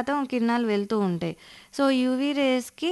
శాతం కిరణాలు వెళ్తూ ఉంటాయి. సో, యూవీ రేస్‌కి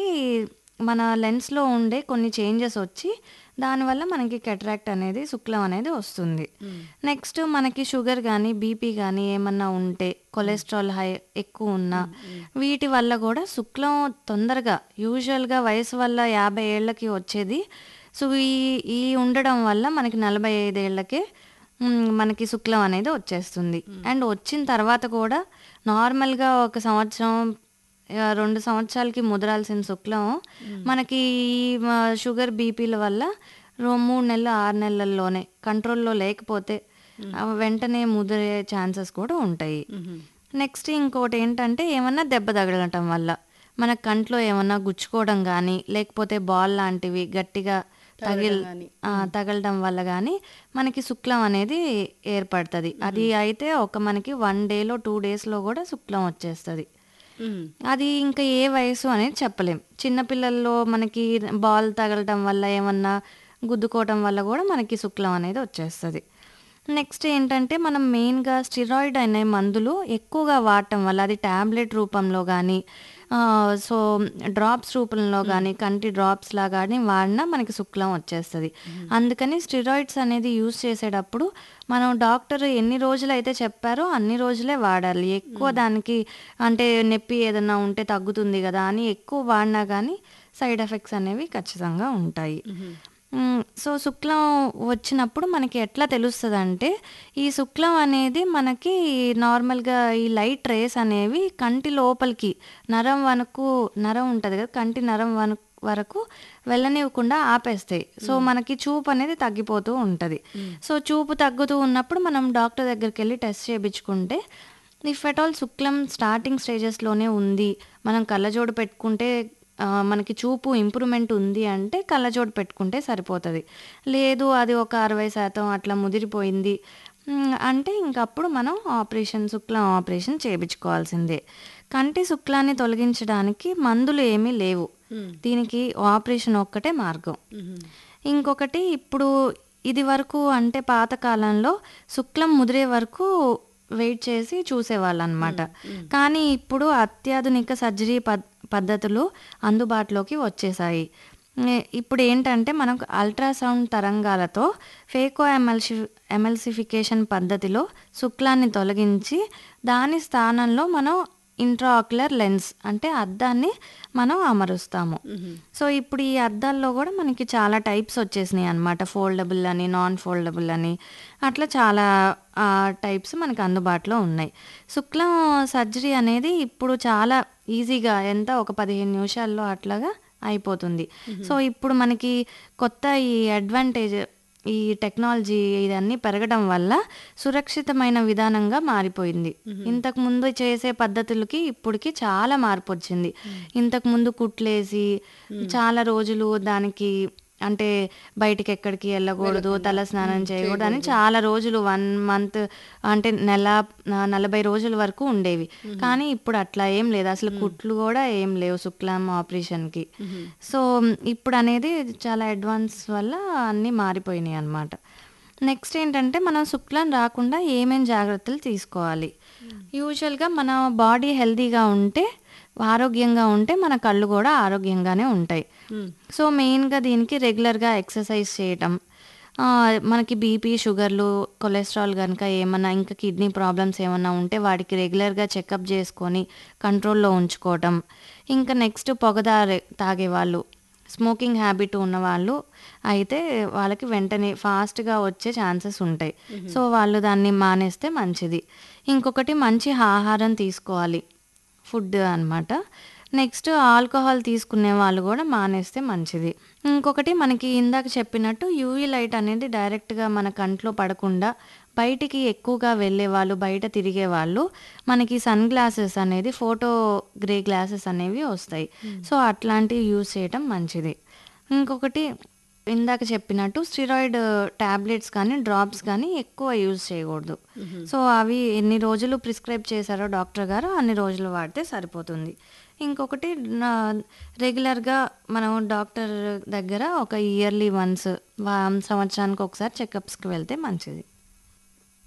మన లెన్స్‌లో ఉండే కొన్ని చేంజెస్ వచ్చి దానివల్ల మనకి కేటరాక్ట్ అనేది శుక్లం అనేది వస్తుంది. హ్మ్. నెక్స్ట్ మనకి షుగర్ గానీ, బీపీ గానీ ఏమన్నా ఉంటే, కొలెస్ట్రాల్ హై ఎక్కువున్నా హ్మ్. హ్మ్. వీటి వల్ల గూడా శుక్లం తొందరగా యూజువల్‌గా వయసు వల్ల 50 ఏళ్ళకి వచ్చేది. సో, ఈ ఈ ఉండడం వల్ల మనకి 45 ఏళ్ళకే హ్మ్. మనకి శుక్లం అనేది వచ్చేస్తుంది. హ్మ్. అండ్ వచ్చిన తర్వాత కూడా నార్మల్‌గా ఒక సంవత్సరం ఆహ్, 2 సంవత్సరాలకి ముదరాల్సిన శుక్లం హ్మ్. మనకి ఈ మ షుగర్, బీపీల వల్ల రో 3 నెలలు, 6 నెలల్లోనే కంట్రోల్‌లో లేకపోతే హ్మ్. ఆహ్, వెంటనే ముదిరే ఛాన్సెస్ కూడా ఉంటాయి. హుహు. నెక్స్ట్ ఇంకోటేంటంటే ఏమన్నా దెబ్బ తగలటం వల్ల. మన కంట్లో ఏమన్నా గుచ్చుకోవడం గానీ, లేకపోతే బాల్ లాంటివి గట్టిగా తగిల్ తగలడం గాని. ఆ! హ్మ్. తగలడం వల్ల గానీ మనకి శుక్లం అనేది ఏర్పడతది. అది హుహు. అయితే ఒక మనకి 1 డేలో, 2 డేస్‌లో గూడా శుక్లం వచ్చేస్తది. హ్మ్. అది ఇంకా ఏ వయసు అనేది చెప్పలేం. చిన్న పిల్లల్లో మనకి బాల్ తగలటం వల్ల ఏమన్నా గుద్దుకోవటం వల్ల గూడా మనకి శుక్లం అనేది వచ్చేస్తది. నెక్స్ట్ ఏంటంటే మనం మెయిన్‌గా స్టెరాయిడ్ అనే మందులు ఎక్కువగా వాడటం వల్ల అది టాబ్లెట్ రూపంలో గానీ, ఆహ్, సో, డ్రాప్స్ రూపంలో హ్మ్. గానీ, కంటి డ్రాప్స్‌లా గానీ వాడినా మనకి శుక్లం వచ్చేస్తది. హుహు. అందుకని స్టెరాయిడ్స్ అనేది యూజ్ చేసేటప్పుడు మనం డాక్టర్ ఎన్ని రోజులైతే చెప్పారో అన్ని రోజులే వాడాలి. ఎక్కువ హ్మ్. దానికి అంటే నొప్పి ఏదన్నా ఉంటే తగ్గుతుంది గదా! అని ఎక్కువ వాడినా గానీ సైడ్ ఎఫెక్ట్స్ అనేవి ఖచ్చితంగా ఉంటాయి. హుహు. హ్మ్. సో, శుక్లం వచ్చినప్పుడు మనకి ఎట్లా తెలుస్తదంటే, ఈ శుక్లం అనేది మనకి నార్మల్‌గా ఈ లైట్ రేస్ అనేవి కంటి లోపలికి నరం వరకు నరం ఉంటది గదా! కంటి నరం వను వరకు వెళ్ళనివ్వకుండా ఆపేస్తాయి. సో, హ్మ్. మనకి చూపు అనేది తగ్గిపోతూ ఉంటది. హ్మ్. సో, చూపు తగ్గుతూ ఉన్నప్పుడు మనం డాక్టర్ దగ్గరికెళ్ళి టెస్ట్ చేపించుకుంటే, ఇఫ్ ఎట్ ఆల్ శుక్లం స్టార్టింగ్ స్టేజెస్‌లోనే ఉంది. మనం కళ్ళజోడు పెట్టుకుంటే ఆహ్, మనకి చూపు ఇంప్రూవ్‌మెంట్ ఉంది అంటే కళ్ళజోడు పెట్టుకుంటే సరిపోతది. లేదు అది ఒక 60% అట్లా ముదిరిపోయింది. హ్మ్. అంటే ఇంకప్పుడు మనం ఆపరేషన్ శుక్లం ఆపరేషన్ చేపించుకోవాల్సిందే. కంటి శుక్లాన్ని తొలగించడానికి మందులు ఏమీ లేవు. హ్మ్. దీనికి ఆపరేషన్ ఒక్కటే మార్గం. హుహు. ఇంకొకటి ఇప్పుడు ఇదివరకు అంటే పాత కాలంలో శుక్లం ముదిరే వరకు వెయిట్ చేసి చూసేవాళ్ళనమాట. హ్మ్. హ్మ్. కానీ ఇప్పుడు అత్యాధునిక సర్జరీ పద్ పద్ధతులు అందుబాటులోకి వచ్చేసాయి. ఎ ఇప్పుడేంటంటే మనకు అల్ట్రాసౌండ్ తరంగాలతో ఫేకో ఎమల్షి ఎమల్సిఫికేషన్ పద్ధతిలో శుక్లాన్ని తొలగించి దాని స్థానంలో మనం ఇంట్రాఆక్యులర్ లెన్స్ అంటే అద్దాన్ని మనం అమరుస్తాము. హుహు. సో, ఇప్పుడు ఈ అద్దాల్లో గూడా మనకి చాలా టైప్స్ వచ్చేసినాయన్నమాట. ఫోల్డబుల్ అని, నాన్ ఫోల్డబుల్ అని అట్లా చాలా ఆహ్, టైప్స్ మనకు అందుబాటులో ఉన్నాయి. శుక్లం సర్జరీ అనేది ఇప్పుడు చాలా ఈజీగా ఎంత ఒక 15 నిమిషాల్లో అట్లాగా అయిపోతుంది. హుహు. సో, ఇప్పుడు మనకి కొత్త ఈ అడ్వాంటేజ్ ఈ టెక్నాలజీ ఇదన్నీ పెరగడం వల్ల సురక్షితమైన విధానంగా మారిపోయింది. హుహు. ఇంతకుముందు చేసే పద్ధతులకి ఇప్పటికి చాలా మార్పొచ్చింది. హ్మ్. ఇంతకుముందు కుట్లేసి హ్మ్. చాలా రోజులు దానికి అంటే బయటికెక్కడికి ఎళ్ళకూడదు, వెళ్ళకుండా. తల స్నానం హ్మ్. చేయకూడదు అని చేయకూడదు. చాలా రోజులు 1 మంత్ అంటే నెల ఆహ్, 40 రోజుల వరకు ఉండేవి. హుహు. కానీ ఇప్పుడు అట్లా ఏం లేదు. అసలు హ్మ్. కుట్లు గూడా ఏం లేవు శుక్లం ఆపరేషన్‌కి. హుహు. సో, ఇప్పుడనేది చాలా అడ్వాన్స్ వల్ల అన్నీ మారిపోయినాయన్నమాట. నెక్స్ట్ ఏంటంటే మనం శుక్లం రాకుండా ఏమేం జాగ్రత్తలు తీసుకోవాలి. హ్మ్. యూజువల్‌గా మన బాడీ హెల్తీగా ఉంటే, ఆరోగ్యంగా ఉంటే మన కళ్ళు గూడా ఆరోగ్యంగానే ఉంటాయి. హ్మ్. సో, మెయిన్‌గా దీనికి రెగ్యులర్‌గా ఎక్సర్సైజ్ చేయటం. ఆహ్, మనకి బీపీ, షుగర్‌లు, కొలెస్ట్రాల్ గనుక ఏమన్నా ఇంకా కిడ్నీ ప్రాబ్లమ్స్ ఏమన్నా ఉంటే వాటికి రెగ్యులర్‌గా చెకప్ జేసుకొని కంట్రోల్‌లో ఉంచుకోవటం. ఇంకా నెక్స్ట్ పొగ దారే తాగేవాళ్ళు, స్మోకింగ్ హ్యాబిట్ ఉన్నవాళ్ళు అయితే వాళ్ళకి వెంటనే ఫాస్ట్‌గా వచ్చే ఛాన్సెస్ ఉంటాయి. హుహు. సో, వాళ్ళు దాన్ని మానేస్తే మంచిది. ఇంకొకటి మంచి ఆహారం తీసుకోవాలి. ఫుడ్ అనమాట. నెక్స్ట్ ఆల్కహాల్ తీసుకునే వాళ్ళు గూడా మానేస్తే మంచిది. ఇంకొకటి మనకి ఇందాక చెప్పినట్టు యూవీ లైట్ అనేది డైరెక్ట్‌గా మన కంట్లో పడకుండా బయటికి ఎక్కువగా వెళ్ళేవాళ్ళు, బయట తిరిగేవాళ్ళు మనకి సన్ గ్లాసెస్ అనేది ఫోటో గ్రే గ్లాసెస్ అనేవి వస్తాయి. హ్మ్. సో, అట్లాంటివి యూజ్ చేయటం మంచిది. ఇంకొకటి ఇందాక చెప్పినట్టు స్టెరాయిడ్ టాబ్లెట్స్ కానీ, డ్రాప్స్ కానీ ఎక్కువ యూజ్ చేయకూడదు. హుహు. సో, అవి ఎన్ని రోజులు ప్రిస్క్రైబ్ చేశారో డాక్టర్ గారు అన్ని రోజులు వాడితే సరిపోతుంది. ఇంకొకటి నా రెగ్యులర్‌గా మనం డాక్టర్ దగ్గర ఒక ఇయర్లీ వన్స్ వా సంవత్సరానికి ఒకసారి చెకప్స్‌కి వెళ్తే మంచిది.